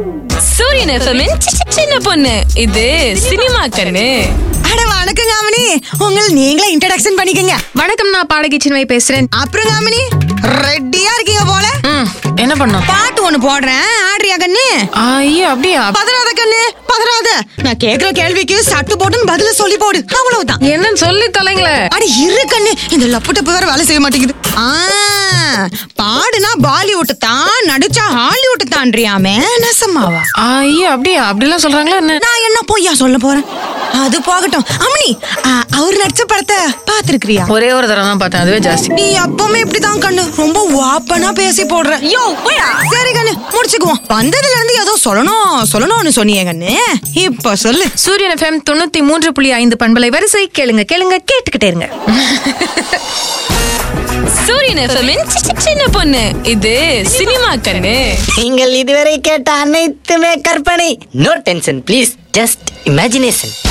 சூரியன் எஃப்எம்மின் சின்ன பொண்ணு இது சினிமா கண்ணு அட வணக்கம் காமினி உங்கள் நீங்களே இன்ட்ரடக்ஷன் பண்ணிக்கங்க வணக்கம் நான் பாடகி சின்மை பேசுறேன் அப்புறம் காமினி ரெடியா இருக்கீங்க போல ம், என்ன பண்ணோம் பாட்டு ஒண்ணு போடுறேன் ஆடுறியா கண்ணு ஐயோ அப்படியா பதறாத கண்ணு பதறாத நான் கேக்குற கேள்விக்கு சட்டு போட்டுன்னு பதில சொல்லி போடு அவ்வளவுதான் என்னன்னு சொல்லி தொலைங்களே அட இரு கண்ணு இந்த லப்பு டப்பு வேற வேலை செய்ய மாட்டேங்குது ஆ பாடுனா பாலிவுட் தான் நடிச்சா ஹாலிவுட் தான்றியாமே நெசமாவா ஐயோ அப்படியா அப்படிலாம் சொல்றாங்களா என்ன நான் என்ன பொய்யா சொல்ல போறேன் அது போகட்டும் அம்மனி ஆ, அவர் நடிச்ச படத்தை பாத்துருக்கிறியா ஒரே ஒரு தடவை தான் பார்த்தேன் அதுவே ஜாஸ்தி நீ எப்பவுமே இப்படிதான் கண்ணு ரொம்ப வாப்பனா பேசி போடுற யோ போயா சரி கண்ணு முடிச்சுக்குவோம் வந்ததுல இருந்து ஏதோ சொல்லணும் சொல்லணும்னு சொன்னியே கண்ணு இப்ப சொல்லு சூரியன் எஃப்எம் தொண்ணூத்தி மூன்று புள்ளி ஐந்து பண்பலை வரிசை கேளுங்க கேளுங்க கேட்டுக்கிட்டே இருங்க சூரியன் எஃப்எம்மின் சின்ன பொண்ணு இது சினிமா கண்ணு நீங்கள் இதுவரை கேட்ட அனைத்துமே கற்பனை no tension please just imagination